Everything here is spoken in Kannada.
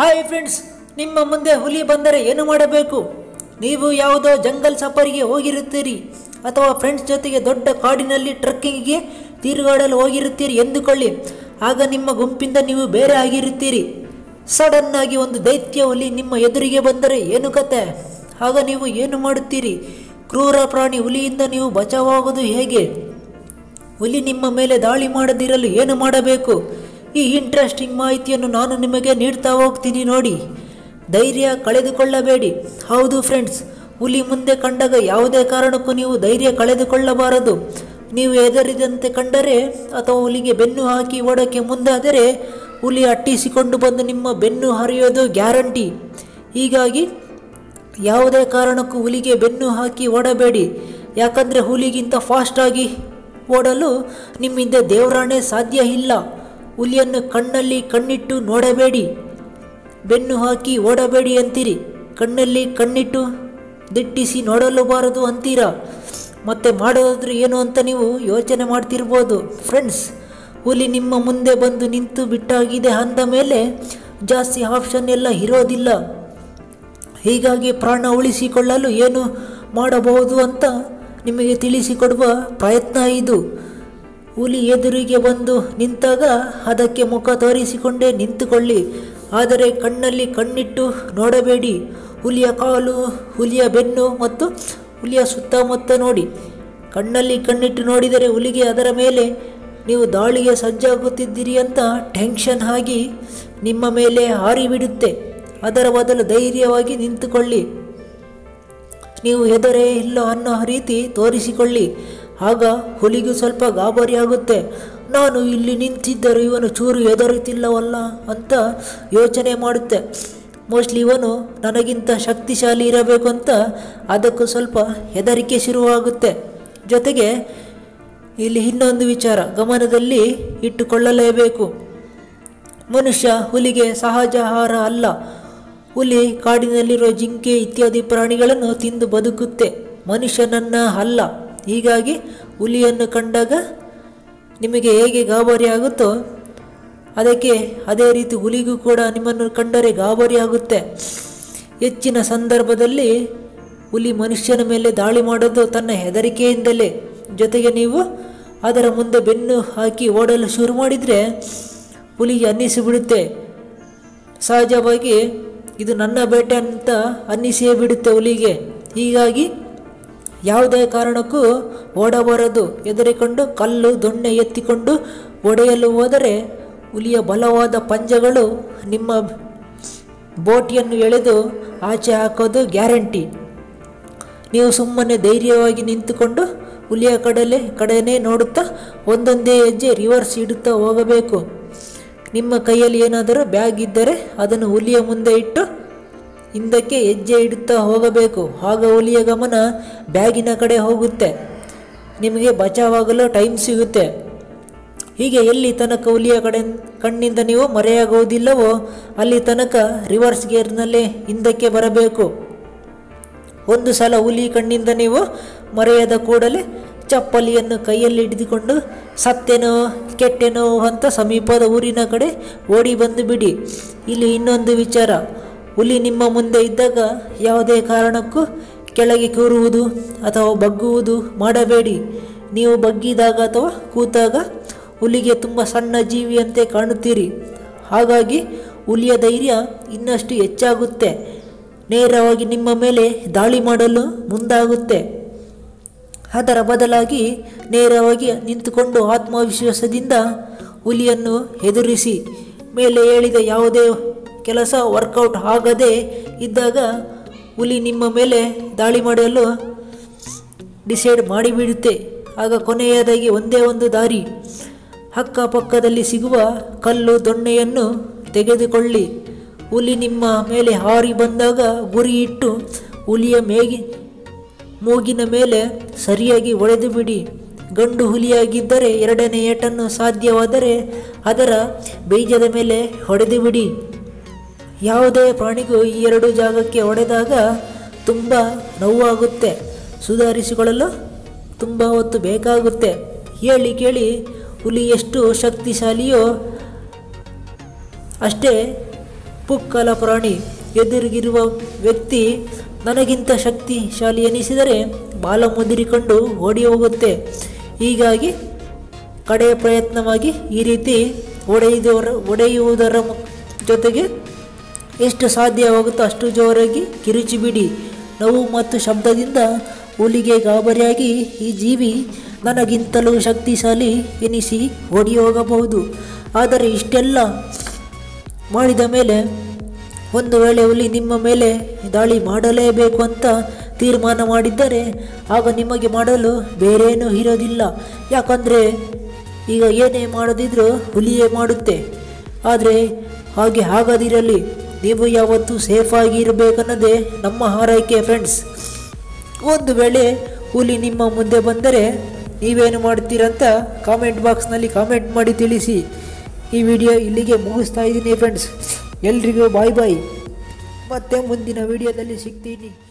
ಹಾಯ್ ಫ್ರೆಂಡ್ಸ್ ನಿಮ್ಮ ಮುಂದೆ ಹುಲಿ ಬಂದರೆ ಏನು ಮಾಡಬೇಕು ನೀವು ಯಾವುದೋ ಜಂಗಲ್ ಸಫರಿಗೆ ಹೋಗಿರುತ್ತೀರಿ ಅಥವಾ ಫ್ರೆಂಡ್ಸ್ ಜೊತೆಗೆ ದೊಡ್ಡ ಕಾಡಿನಲ್ಲಿ ಟ್ರಕ್ಕಿಂಗಿಗೆ ತಿರುಗಾಡಲು ಹೋಗಿರುತ್ತೀರಿ ಎಂದುಕೊಳ್ಳಿ ಆಗ ನಿಮ್ಮ ಗುಂಪಿಂದ ನೀವು ಬೇರೆ ಆಗಿರುತ್ತೀರಿ ಸಡನ್ ಆಗಿ ಒಂದು ದೈತ್ಯ ಹುಲಿ ನಿಮ್ಮ ಎದುರಿಗೆ ಬಂದರೆ ಏನು ಕತೆ ಆಗ ನೀವು ಏನು ಮಾಡುತ್ತೀರಿ ಕ್ರೂರ ಪ್ರಾಣಿ ಹುಲಿಯಿಂದ ನೀವು ಬಚಾವಾಗೋದು ಹೇಗೆ ಹುಲಿ ನಿಮ್ಮ ಮೇಲೆ ದಾಳಿ ಮಾಡದಿರಲು ಏನು ಮಾಡಬೇಕು ಈ ಇಂಟ್ರೆಸ್ಟಿಂಗ್ ಮಾಹಿತಿಯನ್ನು ನಾನು ನಿಮಗೆ ನೀಡ್ತಾ ಹೋಗ್ತೀನಿ ನೋಡಿ ಧೈರ್ಯ ಕಳೆದುಕೊಳ್ಳಬೇಡಿ ಹೌದು ಫ್ರೆಂಡ್ಸ್ ಹುಲಿ ಮುಂದೆ ಕಂಡಾಗ ಯಾವುದೇ ಕಾರಣಕ್ಕೂ ನೀವು ಧೈರ್ಯ ಕಳೆದುಕೊಳ್ಳಬಾರದು ನೀವು ಹೆದರಿದಂತೆ ಕಂಡರೆ ಅಥವಾ ಹುಲಿಗೆ ಬೆನ್ನು ಹಾಕಿ ಓಡೋಕ್ಕೆ ಮುಂದಾದರೆ ಹುಲಿ ಅಟ್ಟಿಸಿಕೊಂಡು ಬಂದು ನಿಮ್ಮ ಬೆನ್ನು ಹರಿಯೋದು ಗ್ಯಾರಂಟಿ ಹೀಗಾಗಿ ಯಾವುದೇ ಕಾರಣಕ್ಕೂ ಹುಲಿಗೆ ಬೆನ್ನು ಹಾಕಿ ಓಡಬೇಡಿ ಯಾಕಂದರೆ ಹುಲಿಗಿಂತ ಫಾಸ್ಟಾಗಿ ಓಡಲು ನಿಮ್ಮಿಂದ ದೇವರಾಣೆ ಸಾಧ್ಯ ಇಲ್ಲ ಹುಲಿಯನ್ನು ಕಣ್ಣಲ್ಲಿ ಕಣ್ಣಿಟ್ಟು ನೋಡಬೇಡಿ ಬೆನ್ನು ಹಾಕಿ ಓಡಬೇಡಿ ಅಂತೀರಿ ಕಣ್ಣಲ್ಲಿ ಕಣ್ಣಿಟ್ಟು ದಿಟ್ಟಿಸಿ ನೋಡಲೂಬಾರದು ಅಂತೀರಾ ಮತ್ತೆ ಮಾಡೋದಾದ್ರೆ ಏನು ಅಂತ ನೀವು ಯೋಚನೆ ಮಾಡ್ತಿರ್ಬೋದು ಫ್ರೆಂಡ್ಸ್ ಹುಲಿ ನಿಮ್ಮ ಮುಂದೆ ಬಂದು ನಿಂತು ಬಿಟ್ಟಾಗಿದೆ ಅಂದ ಮೇಲೆ ಜಾಸ್ತಿ ಆಪ್ಷನ್ ಎಲ್ಲ ಇರೋದಿಲ್ಲ ಹೀಗಾಗಿ ಪ್ರಾಣ ಉಳಿಸಿಕೊಳ್ಳಲು ಏನು ಮಾಡಬಹುದು ಅಂತ ನಿಮಗೆ ತಿಳಿಸಿಕೊಡುವ ಪ್ರಯತ್ನ ಇದು ಹುಲಿ ಎದುರಿಗೆ ಬಂದು ನಿಂತಾಗ ಅದಕ್ಕೆ ಮುಖ ತೋರಿಸಿಕೊಂಡೇ ನಿಂತುಕೊಳ್ಳಿ ಆದರೆ ಕಣ್ಣಲ್ಲಿ ಕಣ್ಣಿಟ್ಟು ನೋಡಬೇಡಿ ಹುಲಿಯ ಕಾಲು ಹುಲಿಯ ಬೆನ್ನು ಮತ್ತು ಹುಲಿಯ ಸುತ್ತಮುತ್ತ ನೋಡಿ ಕಣ್ಣಲ್ಲಿ ಕಣ್ಣಿಟ್ಟು ನೋಡಿದರೆ ಹುಲಿಗೆ ಅದರ ಮೇಲೆ ನೀವು ದಾಳಿಗೆ ಸಜ್ಜಾಗುತ್ತಿದ್ದೀರಿ ಅಂತ ಟೆನ್ಷನ್ ಆಗಿ ನಿಮ್ಮ ಮೇಲೆ ಹಾರಿಬಿಡುತ್ತೆ ಅದರ ಬದಲು ಧೈರ್ಯವಾಗಿ ನಿಂತುಕೊಳ್ಳಿ ನೀವು ಹೆದರೇ ಇಲ್ಲ ಅನ್ನೋ ರೀತಿ ತೋರಿಸಿಕೊಳ್ಳಿ ಆಗ ಹುಲಿಗೂ ಸ್ವಲ್ಪ ಗಾಬರಿಯಾಗುತ್ತೆ ನಾನು ಇಲ್ಲಿ ನಿಂತಿದ್ದರೂ ಇವನು ಚೂರು ಹೆದರುತ್ತಿಲ್ಲವಲ್ಲ ಅಂತ ಯೋಚನೆ ಮಾಡುತ್ತೆ ಮೋಸ್ಟ್ಲಿ ಇವನು ನನಗಿಂತ ಶಕ್ತಿಶಾಲಿ ಇರಬೇಕು ಅಂತ ಅದಕ್ಕೂ ಸ್ವಲ್ಪ ಹೆದರಿಕೆ ಶುರುವಾಗುತ್ತೆ ಜೊತೆಗೆ ಇಲ್ಲಿ ಇನ್ನೊಂದು ವಿಚಾರ ಗಮನದಲ್ಲಿ ಇಟ್ಟುಕೊಳ್ಳಲೇಬೇಕು ಮನುಷ್ಯ ಹುಲಿಗೆ ಸಹಜ ಆಹಾರ ಅಲ್ಲ ಹುಲಿ ಕಾಡಿನಲ್ಲಿರೋ ಜಿಂಕೆ ಇತ್ಯಾದಿ ಪ್ರಾಣಿಗಳನ್ನು ತಿಂದು ಬದುಕುತ್ತೆ ಮನುಷ್ಯನನ್ನ ಅಲ್ಲ ಹೀಗಾಗಿ ಹುಲಿಯನ್ನು ಕಂಡಾಗ ನಿಮಗೆ ಹೇಗೆ ಗಾಬರಿ ಆಗುತ್ತೋ ಅದಕ್ಕೆ ಅದೇ ರೀತಿ ಹುಲಿಗೂ ಕೂಡ ನಿಮ್ಮನ್ನು ಕಂಡರೆ ಗಾಬರಿ ಆಗುತ್ತೆ ಹೆಚ್ಚಿನ ಸಂದರ್ಭದಲ್ಲಿ ಹುಲಿ ಮನುಷ್ಯನ ಮೇಲೆ ದಾಳಿ ಮಾಡೋದು ತನ್ನ ಹೆದರಿಕೆಯಿಂದಲೇ ಜೊತೆಗೆ ನೀವು ಅದರ ಮುಂದೆ ಬೆನ್ನು ಹಾಕಿ ಓಡಲು ಶುರು ಮಾಡಿದರೆ ಹುಲಿಗೆ ಅನ್ನಿಸಿಬಿಡುತ್ತೆ ಸಹಜವಾಗಿ ಇದು ನನ್ನ ಬೇಟೆ ಅಂತ ಅನ್ನಿಸಿಯೇ ಬಿಡುತ್ತೆ ಹುಲಿಗೆ ಹೀಗಾಗಿ ಯಾವುದೇ ಕಾರಣಕ್ಕೂ ಓಡಬಾರದು ಹೆದರಿಕೊಂಡು ಕಲ್ಲು ದೊಣ್ಣೆ ಎತ್ತಿಕೊಂಡು ಒಡೆಯಲು ಹೋದರೆ ಹುಲಿಯ ಬಲವಾದ ಪಂಜಗಳು ನಿಮ್ಮ ಬೋಟಿಯನ್ನು ಎಳೆದು ಆಚೆ ಹಾಕೋದು ಗ್ಯಾರಂಟಿ ನೀವು ಸುಮ್ಮನೆ ಧೈರ್ಯವಾಗಿ ನಿಂತುಕೊಂಡು ಹುಲಿಯ ಕಡಲೆ ಕಡೆನೇ ನೋಡುತ್ತಾ ಒಂದೊಂದೇ ಹೆಜ್ಜೆ ರಿವರ್ಸ್ ಇಡುತ್ತಾ ಹೋಗಬೇಕು ನಿಮ್ಮ ಕೈಯಲ್ಲಿ ಏನಾದರೂ ಬ್ಯಾಗ್ ಇದ್ದರೆ ಅದನ್ನು ಹುಲಿಯ ಮುಂದೆ ಇಟ್ಟು ಹಿಂದಕ್ಕೆ ಹೆಜ್ಜೆ ಇಡುತ್ತಾ ಹೋಗಬೇಕು ಆಗ ಹುಲಿಯ ಗಮನ ಬ್ಯಾಗಿನ ಕಡೆ ಹೋಗುತ್ತೆ ನಿಮಗೆ ಬಚಾವಾಗಲು ಟೈಮ್ ಸಿಗುತ್ತೆ ಹೀಗೆ ಎಲ್ಲಿ ತನಕ ಹುಲಿಯ ಕಡೆ ಕಣ್ಣಿಂದ ನೀವು ಮರೆಯಾಗುವುದಿಲ್ಲವೋ ಅಲ್ಲಿ ತನಕ ರಿವರ್ಸ್ ಗೇರ್ನಲ್ಲೇ ಹಿಂದಕ್ಕೆ ಬರಬೇಕು ಒಂದು ಸಲ ಹುಲಿ ಕಣ್ಣಿಂದ ನೀವು ಮರೆಯದ ಕೂಡಲೇ ಚಪ್ಪಲಿಯನ್ನು ಕೈಯಲ್ಲಿ ಹಿಡಿದುಕೊಂಡು ಸತ್ತೆನೋ ಕೆಟ್ಟೆನೋ ಅಂತ ಸಮೀಪದ ಊರಿನ ಕಡೆ ಓಡಿ ಬಂದು ಬಿಡಿ ಇಲ್ಲಿ ಇನ್ನೊಂದು ವಿಚಾರ ಹುಲಿ ನಿಮ್ಮ ಮುಂದೆ ಇದ್ದಾಗ ಯಾವುದೇ ಕಾರಣಕ್ಕೂ ಕೆಳಗೆ ಕೂರುವುದು ಅಥವಾ ಬಗ್ಗುವುದು ಮಾಡಬೇಡಿ ನೀವು ಬಗ್ಗಿದಾಗ ಅಥವಾ ಕೂತಾಗ ಹುಲಿಗೆ ತುಂಬ ಸಣ್ಣ ಜೀವಿಯಂತೆ ಕಾಣುತ್ತೀರಿ ಹಾಗಾಗಿ ಹುಲಿಯ ಧೈರ್ಯ ಇನ್ನಷ್ಟು ಹೆಚ್ಚಾಗುತ್ತೆ ನೇರವಾಗಿ ನಿಮ್ಮ ಮೇಲೆ ದಾಳಿ ಮಾಡಲು ಮುಂದಾಗುತ್ತೆ ಅದರ ಬದಲಾಗಿ ನೇರವಾಗಿ ನಿಂತುಕೊಂಡು ಆತ್ಮವಿಶ್ವಾಸದಿಂದ ಹುಲಿಯನ್ನು ಎದುರಿಸಿ ಮೇಲೆ ಹೇಳಿದ ಯಾವುದೇ ಕೆಲಸ ವರ್ಕೌಟ್ ಆಗದೆ ಇದ್ದಾಗ ಹುಲಿ ನಿಮ್ಮ ಮೇಲೆ ದಾಳಿ ಮಾಡಲು ಡಿಸೈಡ್ ಮಾಡಿಬಿಡುತ್ತೆ ಆಗ ಕೊನೆಯದಾಗಿ ಒಂದೇ ಒಂದು ದಾರಿ ಅಕ್ಕಪಕ್ಕದಲ್ಲಿ ಸಿಗುವ ಕಲ್ಲು ದೊಣ್ಣೆಯನ್ನು ತೆಗೆದುಕೊಳ್ಳಿ ಹುಲಿ ನಿಮ್ಮ ಮೇಲೆ ಹಾರಿ ಬಂದಾಗ ಗುರಿ ಇಟ್ಟು ಹುಲಿಯ ಮೇಗಿ ಮೂಗಿನ ಮೇಲೆ ಸರಿಯಾಗಿ ಹೊಡೆದು ಬಿಡಿ ಗಂಡು ಹುಲಿಯಾಗಿದ್ದರೆ ಎರಡನೇ ಏಟನ್ನು ಸಾಧ್ಯವಾದರೆ ಅದರ ಬೀಜದ ಮೇಲೆ ಹೊಡೆದು ಬಿಡಿ ಯಾವುದೇ ಪ್ರಾಣಿಗೂ ಈ ಎರಡು ಜಾಗಕ್ಕೆ ಹೊಡೆದಾಗ ತುಂಬ ನೋವಾಗುತ್ತೆ ಸುಧಾರಿಸಿಕೊಳ್ಳಲು ತುಂಬ ಹೊತ್ತು ಬೇಕಾಗುತ್ತೆ ಹೇಳಿ ಕೇಳಿ ಹುಲಿ ಎಷ್ಟು ಶಕ್ತಿಶಾಲಿಯೋ ಅಷ್ಟೇ ಪುಕ್ಕಲ ಪ್ರಾಣಿ ಎದುರಿಗಿರುವ ವ್ಯಕ್ತಿ ನನಗಿಂತ ಶಕ್ತಿಶಾಲಿ ಎನಿಸಿದರೆ ಬಾಲ ಮುದಿರಿಕೊಂಡು ಓಡಿ ಹೋಗುತ್ತೆ ಹೀಗಾಗಿ ಕಡೆಯ ಪ್ರಯತ್ನವಾಗಿ ಈ ರೀತಿ ಹೊಡೆಯುವುದರ ಹೊಡೆಯುವುದರ ಮು- ಜೊತೆಗೆ ಎಷ್ಟು ಸಾಧ್ಯವಾಗುತ್ತೋ ಅಷ್ಟು ಜೋರಾಗಿ ಕಿರುಚಿ ಬಿಡಿ ನೋವು ಮತ್ತು ಶಬ್ದದಿಂದ ಹುಲಿಗೆ ಗಾಬರಿಯಾಗಿ ಈ ಜೀವಿ ನನಗಿಂತಲೂ ಶಕ್ತಿಶಾಲಿ ಎನಿಸಿ ಓಡಿ ಹೋಗಬಹುದು ಆದರೆ ಇಷ್ಟೆಲ್ಲ ಮಾಡಿದ ಮೇಲೆ ಒಂದು ವೇಳೆ ಹುಲಿ ನಿಮ್ಮ ಮೇಲೆ ದಾಳಿ ಮಾಡಲೇಬೇಕು ಅಂತ ತೀರ್ಮಾನ ಮಾಡಿದ್ದರೆ ಆಗ ನಿಮಗೆ ಮಾಡಲು ಬೇರೇನೂ ಇರೋದಿಲ್ಲ ಯಾಕಂದರೆ ಈಗ ಏನೇ ಮಾಡದಿದ್ರೂ ಹುಲಿಯೇ ಮಾಡುತ್ತೆ ಆದರೆ ಹಾಗೆ ಆಗದಿರಲಿ ನೀವು ಯಾವತ್ತೂ ಸೇಫಾಗಿ ಇರಬೇಕನ್ನೋದೇ ನಮ್ಮ ಹಾರೈಕೆ ಫ್ರೆಂಡ್ಸ್ ಒಂದು ವೇಳೆ ಹುಲಿ ನಿಮ್ಮ ಮುಂದೆ ಬಂದರೆ ನೀವೇನು ಮಾಡ್ತೀರಂತ ಕಾಮೆಂಟ್ ಬಾಕ್ಸ್ನಲ್ಲಿ ಕಾಮೆಂಟ್ ಮಾಡಿ ತಿಳಿಸಿ ಈ ವಿಡಿಯೋ ಇಲ್ಲಿಗೆ ಮುಗಿಸ್ತಾ ಇದ್ದೀನಿ ಫ್ರೆಂಡ್ಸ್ ಎಲ್ರಿಗೂ ಬಾಯ್ ಬಾಯ್ ಮತ್ತೆ ಮುಂದಿನ ವಿಡಿಯೋದಲ್ಲಿ ಸಿಗ್ತೀನಿ